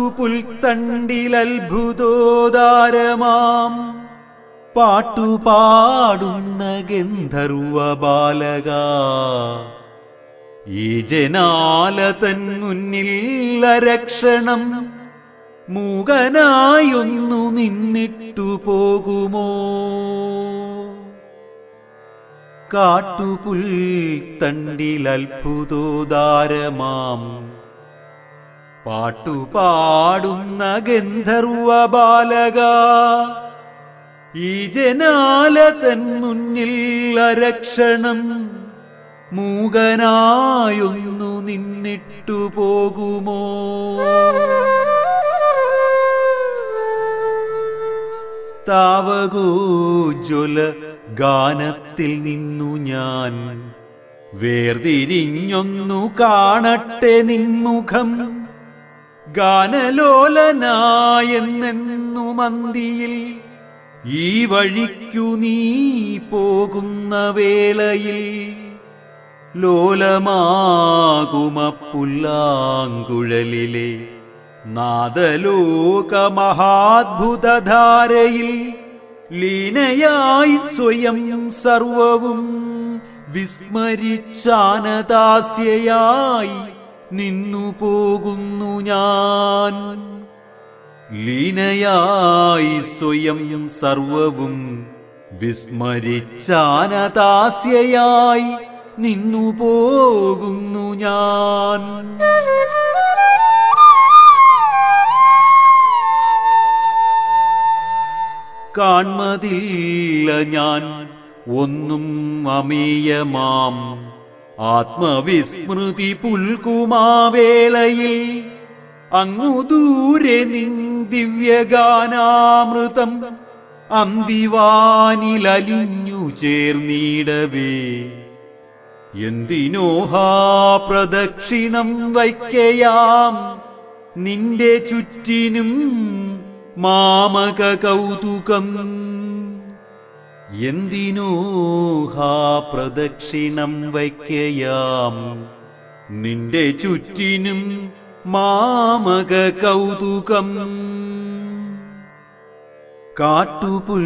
കാട്ടുപുൽത്തണ്ടിലത്ഭുതോദാരമാം പാട്ടുപാടുന്ന ഗന്ധർവ ബാലക ഈ ജനാല തൻ മുന്നിൽ അരക്ഷണം മൂകനായൊന്നു നിന്നിട്ടു പോകുമോ കാട്ടുപുൽ തണ്ടിലത്ഭുതോദാരമാം പാട്ടുപാടുന്ന ഗന്ധർവ ബാലക ഈ ജനാല തൻ മുന്നിൽ അരക്ഷണം മൂകനായൊന്നു നിന്നിട്ടു പോകുമോ താവകോജ്വല ഗാനത്തിൽ നിന്നു ഞാൻ വേർതിരിഞ്ഞൊന്നു കാണട്ടെ നിൻമുഖം ഗാനലോലനായെന്നെന്നു മന്തിയിൽ ഈ വഴിക്കു നീ പോകുന്ന വേളയിൽ ലോലമാകുമപ്പുല്ലാങ്കുഴലിലെ നാദലോകമഹാത്ഭുതധാരയിൽ ലീനയായി സ്വയം സർവവും വിസ്മരിച്ചാനദാസ്യയായി നിന്നു പോകുന്നു ഞാൻ ലീനയായി സ്വയം സർവവും വിസ്മരിച്ചാനദാസ്യയായി നിന്നു പോകുന്നു ഞാൻ കാൺമതില്ല ഞാൻ ഒന്നും അമേയമാം ആത്മവിസ്മൃതി പുൽകുമാവേളയിൽ അങ്ങു ദൂരെ നിൻ ദിവ്യഗാനാമൃതം അന്തിവാനിലലിഞ്ഞു ചേർന്നിടവേ എന്തിനോഹാ പ്രദക്ഷിണം വയ്ക്കയാം നിന്റെ ചുറ്റിനും മാമക കൗതുകം എന്തിനോഹാ പ്രദക്ഷിണം വയ്ക്കയാം നിന്റെ ചുറ്റിനും മാമക കൗതുകം കാട്ടുപുൽ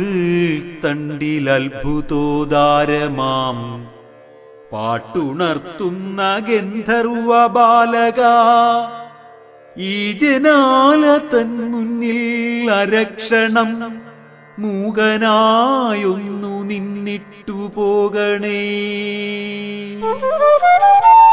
തണ്ടിലത്ഭുതോദാരമാം പാട്ടുണർത്തുന്ന ഗന്ധർവ ബാലക ഈ ജനാല തൻ മുന്നിൽ അരക്ഷണം മൂകനായൊന്നു നിന്നിട്ടു പോകണേ